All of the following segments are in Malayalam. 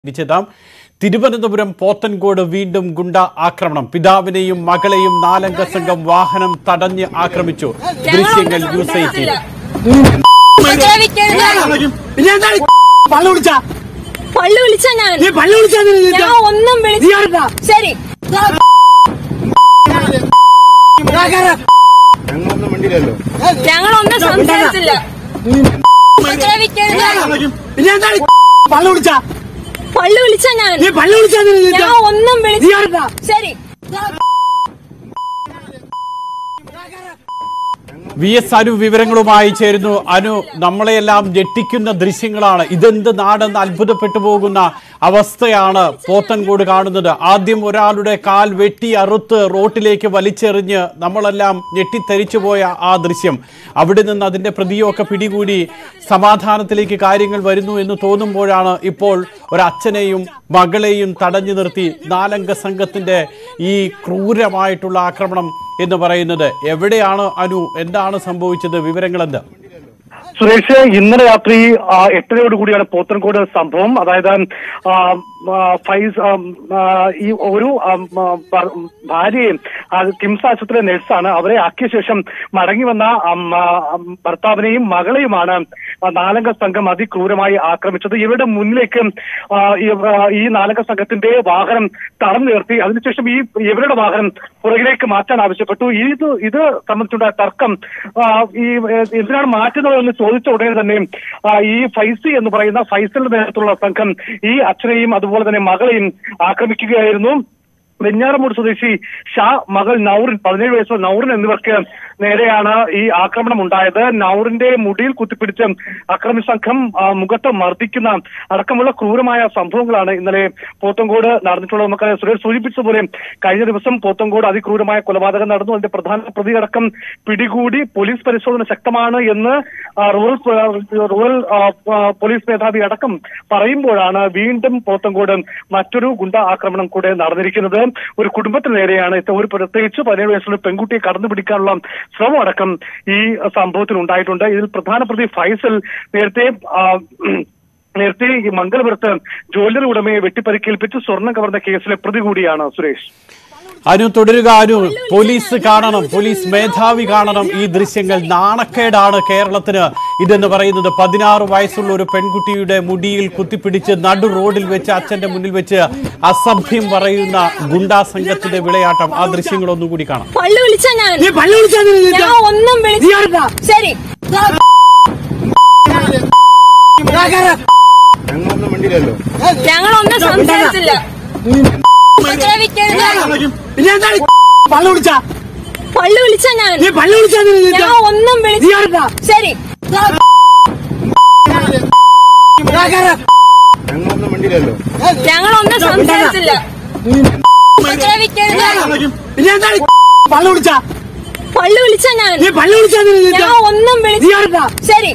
വിചിതം തിരുവനന്തപുരം പോത്തൻകോട് വീണ്ടും ഗുണ്ട ആക്രമണം പിതാവിനെയും മകളെയും നാലംഗ സംഘം വാഹനം തടഞ്ഞ് ആക്രമിച്ചു ദൃശ്യങ്ങൾ ന്യൂസ് എയ്റ്റീൻ പിന്നെ എന്താണ് ഈ പള്ളി വിളിച്ച പള്ളി വിളിച്ച ഞാൻ നീ പള്ളി വിളിച്ചാ നീ നിന്റെ- ഞാൻ ഒന്നും നീ വിളിച്ചു ആരുടാ? ശരി ഞാൻ കേറാം. ഞങ്ങളൊന്നും സംസാരിച്ചില്ല ഉപദ്രവിക്കരുത്. പിന്നെ എന്താണ് ഈ പള്ളി വിളിച്ച പള്ളി വിളിച്ച ഞാൻ നീ പള്ളി വിളിച്ചാ നീ നിന്റെ- ഞാൻ ഒന്നും നീ വിളിച്ചു ആരുടാ? ശരി വി എസ് അനു വിവരങ്ങളുമായി ചേരുന്നു അനു നമ്മളെയെല്ലാം ഞെട്ടിക്കുന്ന ദൃശ്യങ്ങളാണ് ഇതെന്ത് നാടെന്ന് അത്ഭുതപ്പെട്ടു പോകുന്ന അവസ്ഥയാണ് പോത്തൻകോട് കാണുന്നത് ആദ്യം ഒരാളുടെ കാൽ വെട്ടി അറുത്ത് റോട്ടിലേക്ക് വലിച്ചെറിഞ്ഞ് നമ്മളെല്ലാം ഞെട്ടിത്തരിച്ചു പോയ ആ ദൃശ്യം അവിടെ നിന്ന് അതിന്റെ പ്രതിയൊക്കെ പിടികൂടി സമാധാനത്തിലേക്ക് കാര്യങ്ങൾ വരുന്നു എന്ന് തോന്നുമ്പോഴാണ് ഇപ്പോൾ ഒരച്ഛനെയും മകളെയും തടഞ്ഞു നിർത്തി നാലംഗ സംഘത്തിന്റെ ഈ ക്രൂരമായിട്ടുള്ള ആക്രമണം എന്ന് പറയുന്നത് എവിടെയാണ് അനു എന്താണ് സംഭവിച്ചത് വിവരങ്ങൾ എന്താ സുരേഷ് ഇന്നലെ രാത്രി ആ, എട്ടരയോട് കൂടിയാണ് പോത്തൻകോട് സംഭവം അതായത് ആ, ആ, ഫൈസ് ആ, ആ, ഈ ഒരു ആ, ആ, ഭ- ഭാര്യയും ആ, കിംസ് ആശുപത്രിയിലെ നഴ്സാണ് അവരെ ആക്കിയ ശേഷം മടങ്ങി വന്ന അമ്മ, അം, ഭർത്താവിനെയും മകളെയുമാണ് ആ നാലംഗ സംഘം അതിക്രൂരമായി ആക്രമിച്ചത് ഇവരുടെ മുന്നിലേക്ക് ആ, ഈ- ആ, ഈ നാലംഗ സംഘത്തിന്റെ വാഹനം തടഞ്ഞു നിർത്തി അതിനുശേഷം ഈ ഇവരുടെ വാഹനം പുറകിലേക്ക് മാറ്റാൻ ആവശ്യപ്പെട്ടു ഇത് ഇത് സംബന്ധിച്ചുണ്ടായ തർക്കം ആ, ഈ ഏ, എന്തിനാണ് മാറ്റുന്നത് എന്ന് ചോദിച്ച ഉടനെ തന്നെ ആ, ഈ ഫൈസി എന്ന് പറയുന്ന ഫൈസലിന്റെ നേതൃത്വത്തിലുള്ള സംഘം ഈ അച്ഛനെയും അതുപോലെ തന്നെ മകളെയും ആക്രമിക്കുകയായിരുന്നു വെഞ്ഞാറമൂട് സ്വദേശി ഷാ മകൾ നൌറിൻ പതിനേഴ് വയസ്സുള്ള നൌറിൻ എന്നിവർക്ക് നേരെയാണ് ഈ ആക്രമണം ഉണ്ടായത് നൌറിന്റെ മുടിയിൽ കുത്തിപ്പിടിച്ച് അക്രമി സംഘം ആ, മുഖത്ത് മർദ്ദിക്കുന്ന അടക്കമുള്ള ക്രൂരമായ സംഭവങ്ങളാണ് ഇന്നലെ പോത്തങ്കോട് നടന്നിട്ടുള്ളത് നമുക്ക് സുരേഷ് സൂചിപ്പിച്ചതുപോലെ കഴിഞ്ഞ ദിവസം പോത്തങ്കോട് അതിക്രൂരമായ കൊലപാതകം നടന്നു അതിന്റെ പ്രധാന പ്രതി അടക്കം പിടികൂടി പോലീസ് പരിശോധന ശക്തമാണ് എന്ന് ആ, റൂറൽ പ- റൂറൽ ആ, ആ, പോലീസ് മേധാവി അടക്കം പറയുമ്പോഴാണ് വീണ്ടും പോത്തങ്കോട് മറ്റൊരു ഗുണ്ട ആക്രമണം കൂടെ നടന്നിരിക്കുന്നത് ഒരു കുടുംബത്തിന് നേരെയാണ് ഇത് ഒരു പ്രത്യേകിച്ച് പതിനേഴ് വയസ്സുള്ള പെൺകുട്ടിയെ കടന്നുപിടിക്കാനുള്ള ശ്രമം അടക്കം ഈ സംഭവത്തിൽ ഉണ്ടായിട്ടുണ്ട് ഇതിൽ പ്രധാന പ്രതി ഫൈസൽ നേരത്തെ ആ, നേരത്തെ ഈ മംഗലപുരത്ത് ജ്വല്ലറി ഉടമയെ വെട്ടിപ്പരിക്കേൽപ്പിച്ച് സ്വർണം കവർന്ന കേസിലെ പ്രതി കൂടിയാണ് സുരേഷ് അനു തുടരുക അനു പോലീസ് കാണണം പോലീസ് മേധാവി കാണണം ഈ ദൃശ്യങ്ങൾ നാണക്കേടാണ് കേരളത്തിന് ഇതെന്ന് പറയുന്നത് പതിനാറ് വയസ്സുള്ള ഒരു പെൺകുട്ടിയുടെ മുടിയിൽ കുത്തിപ്പിടിച്ച് നടു റോഡിൽ വെച്ച് അച്ഛന്റെ മുന്നിൽ വെച്ച് അസഭ്യം പറയുന്ന ഗുണ്ടാ സംഘത്തിന്റെ വിളയാട്ടം ആ ദൃശ്യങ്ങൾ ഒന്നുകൂടി കാണാം പള്ളി വിളിച്ച ഞാൻ നീ പള്ളി വിളിച്ചാ നീ നിന്റെ- ഞാൻ ഒന്നും നീ വിളിച്ചു ആരുടാ? ശരി ഞാൻ കേറാം. ഞങ്ങളൊന്നും സംസാരിച്ചില്ല ഉപദ്രവിക്കരുത്. പിന്നെ എന്താണ് ഈ പള്ളി വിളിച്ച പള്ളി വിളിച്ച ഞാൻ നീ പള്ളി വിളിച്ചാ നീ നിന്റെ- ഞാൻ ഒന്നും നീ വിളിച്ചു ആരുടാ? ശരി ഞാൻ കേറാം. ഞങ്ങളൊന്നും സംസാരിച്ചില്ല ഉപദ്രവിക്കരുത്. പിന്നെ എന്താണ് ഈ പള്ളി വിളിച്ച പള്ളി വിളിച്ച ഞാൻ നീ പള്ളി വിളിച്ചാ നീ നിന്റെ- ഞാൻ ഒന്നും നീ വിളിച്ചു ആരുടാ? ശരി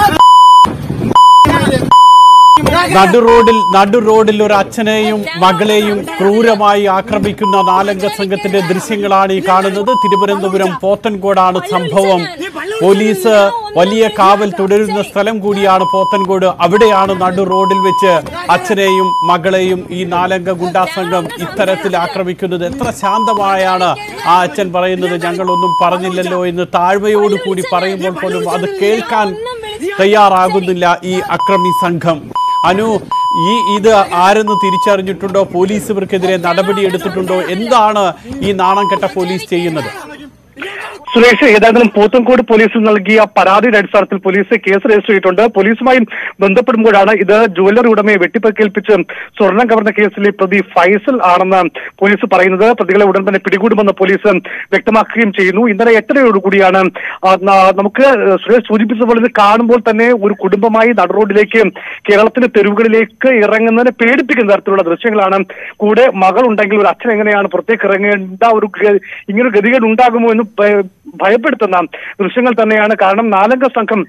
നടു റോഡിൽ നടു റോഡിൽ ഒരു അച്ഛനെയും മകളെയും ക്രൂരമായി ആക്രമിക്കുന്ന നാലംഗ സംഘത്തിന്റെ ദൃശ്യങ്ങളാണ് ഈ കാണുന്നത് തിരുവനന്തപുരം പോത്തൻകോടാണ് സംഭവം പോലീസ് വലിയ കാവൽ തുടരുന്ന സ്ഥലം കൂടിയാണ് പോത്തൻകോട് അവിടെയാണ് നടു റോഡിൽ വെച്ച് അച്ഛനെയും മകളെയും ഈ നാലംഗ ഗുണ്ടാ സംഘം ഇത്തരത്തിൽ ആക്രമിക്കുന്നത് എത്ര ശാന്തമായാണ് ആ അച്ഛൻ പറയുന്നത് ഞങ്ങളൊന്നും പറഞ്ഞില്ലല്ലോ എന്ന് താഴ്മയോടുകൂടി പറയുമ്പോൾ പോലും അത് കേൾക്കാൻ തയ്യാറാകുന്നില്ല ഈ അക്രമി സംഘം അനു ഈ ഇത് ആരെന്ന് തിരിച്ചറിഞ്ഞിട്ടുണ്ടോ പോലീസ് ഇവർക്കെതിരെ നടപടി എടുത്തിട്ടുണ്ടോ എന്താണ് ഈ നാണം കെട്ട പോലീസ് ചെയ്യുന്നത് സുരേഷ് ഏതായാലും പോത്തൻകോട് പോലീസിൽ നൽകിയ പരാതിയുടെ അടിസ്ഥാനത്തിൽ പോലീസ് കേസ് രജിസ്റ്റർ ചെയ്തിട്ടുണ്ട് പോലീസുമായി ബന്ധപ്പെടുമ്പോഴാണ് ഇത് ജുവല്ലറി ഉടമയെ വെട്ടിപ്പരിക്കേൽപ്പിച്ച് സ്വർണം കവർന്ന കേസിലെ പ്രതി ഫൈസൽ ആണെന്ന് പോലീസ് പറയുന്നത് പ്രതികളെ ഉടൻ തന്നെ പിടികൂടുമെന്ന് പോലീസ് വ്യക്തമാക്കുകയും ചെയ്യുന്നു ഇന്നലെ എട്ടരയോടുകൂടിയാണ് ആ, ന- നമുക്ക് സുരേഷ് സൂചിപ്പിച്ചതുപോലെ ഇത് കാണുമ്പോൾ തന്നെ ഒരു കുടുംബമായി നടുറോഡിലേക്ക് കേരളത്തിന്റെ തെരുവുകളിലേക്ക് ഇറങ്ങുന്നതിനെ പേടിപ്പിക്കുന്ന തരത്തിലുള്ള ദൃശ്യങ്ങളാണ് കൂടെ മകൾ ഉണ്ടെങ്കിൽ ഒരു അച്ഛൻ എങ്ങനെയാണ് പുറത്തേക്ക് ഇറങ്ങേണ്ട ഒരു ഗ- ഇങ്ങനൊരു ഗതികേട് ഉണ്ടാകുമോ എന്ന് ഭയ- ഭയപ്പെടുത്തുന്ന ദൃശ്യങ്ങൾ തന്നെയാണ് കാരണം നാലംഗ സംഘം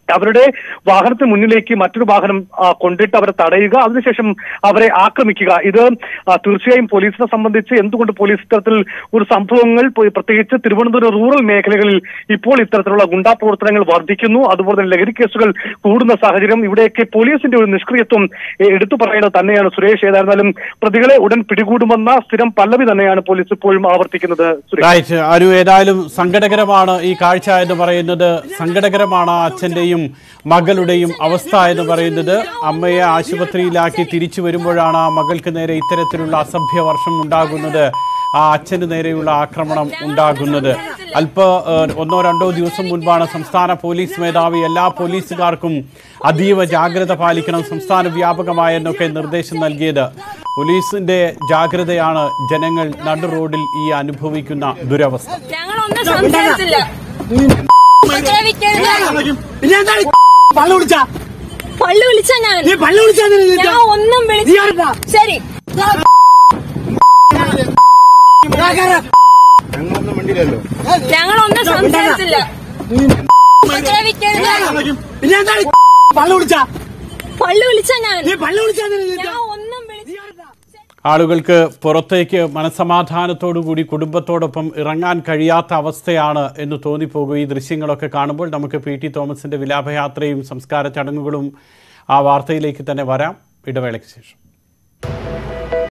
അവരുടെ വാഹനത്തിന് മുന്നിലേക്ക് മറ്റൊരു വാഹനം ആ, കൊണ്ടിട്ട് അവരെ തടയുക അതിനുശേഷം അവരെ ആക്രമിക്കുക ഇത് ആ, തീർച്ചയായും പോലീസിനെ സംബന്ധിച്ച് എന്തുകൊണ്ട് പോലീസ് ഇത്തരത്തിൽ ഒരു സംഭവങ്ങൾ പോ- പ്രത്യേകിച്ച് തിരുവനന്തപുരം റൂറൽ മേഖലകളിൽ ഇപ്പോൾ ഇത്തരത്തിലുള്ള ഗുണ്ടാ പ്രവർത്തനങ്ങൾ വർദ്ധിക്കുന്നു അതുപോലെ തന്നെ ലഹരി കേസുകൾ കൂടുന്ന സാഹചര്യം ഇവിടെയൊക്കെ പോലീസിന്റെ ഒരു നിഷ്ക്രിയത്വം ഏ, എടുത്തു പറയേണ്ടത് തന്നെയാണ് സുരേഷ് ഏതായിരുന്നാലും പ്രതികളെ ഉടൻ പിടികൂടുമെന്ന സ്ഥിരം പല്ലവി തന്നെയാണ് പോലീസ് ഇപ്പോഴും ആവർത്തിക്കുന്നത് സുരേഷ് റൈറ്റ് അനു ഏതായാലും സങ്കടകരമാണ് ഈ കാഴ്ച എന്ന് പറയുന്നത് സങ്കടകരമാണ് ആ അച്ഛന്റെയും മകളുടെയും അവസ്ഥ എന്ന് പറയുന്നത് അമ്മയെ ആശുപത്രിയിലാക്കി തിരിച്ചു വരുമ്പോഴാണ് ആ മകൾക്ക് നേരെ ഇത്തരത്തിലുള്ള അസഭ്യ വർഷം ഉണ്ടാകുന്നത് ആ അച്ഛന് നേരെയുള്ള ആക്രമണം ഉണ്ടാകുന്നത് അല്പ ഏഹ്, ഒന്നോ രണ്ടോ ദിവസം മുൻപാണ് സംസ്ഥാന പോലീസ് മേധാവി എല്ലാ പോലീസുകാർക്കും അതീവ ജാഗ്രത പാലിക്കണം സംസ്ഥാന വ്യാപകമായ എന്നൊക്കെ നിർദ്ദേശം നൽകിയത് പോലീസിന്റെ ജാഗ്രതയാണ് ജനങ്ങൾ നടു റോഡിൽ ഈ അനുഭവിക്കുന്ന ദുരവസ്ഥ ഞങ്ങളൊന്നും സംസാരിച്ചില്ല ഉപദ്രവിക്കരുത്. പിന്നെ എന്താണ് പള്ളു വിളിച്ച പള്ളു വിളിച്ച ഞാൻ നീ പള്ളു വിളിച്ചാ ഞാൻ ഒന്നും നീ വിളിച്ചു ആരെടാ? ശരി ഞങ്ങളൊന്നും സംസാരിച്ചില്ല ഉപദ്രവിക്കരുത്. പിന്നെ എന്താണ് പള്ളു വിളിച്ച പള്ളു വിളിച്ച ഞാൻ നീ പള്ളു വിളിച്ചാ ഞാൻ ഒന്നും വിളിച്ചു ആളുകൾക്ക് പുറത്തേക്ക് മനസമാധാനത്തോടുകൂടി കുടുംബത്തോടൊപ്പം ഇറങ്ങാൻ കഴിയാത്ത അവസ്ഥയാണ് എന്ന് തോന്നിപ്പോകും ഈ ദൃശ്യങ്ങളൊക്കെ കാണുമ്പോൾ നമുക്ക് പി ടി തോമസിന്റെ വിലാപയാത്രയും സംസ്കാര ചടങ്ങുകളും ആ വാർത്തയിലേക്ക് തന്നെ വരാം ഇടവേളയ്ക്ക് ശേഷം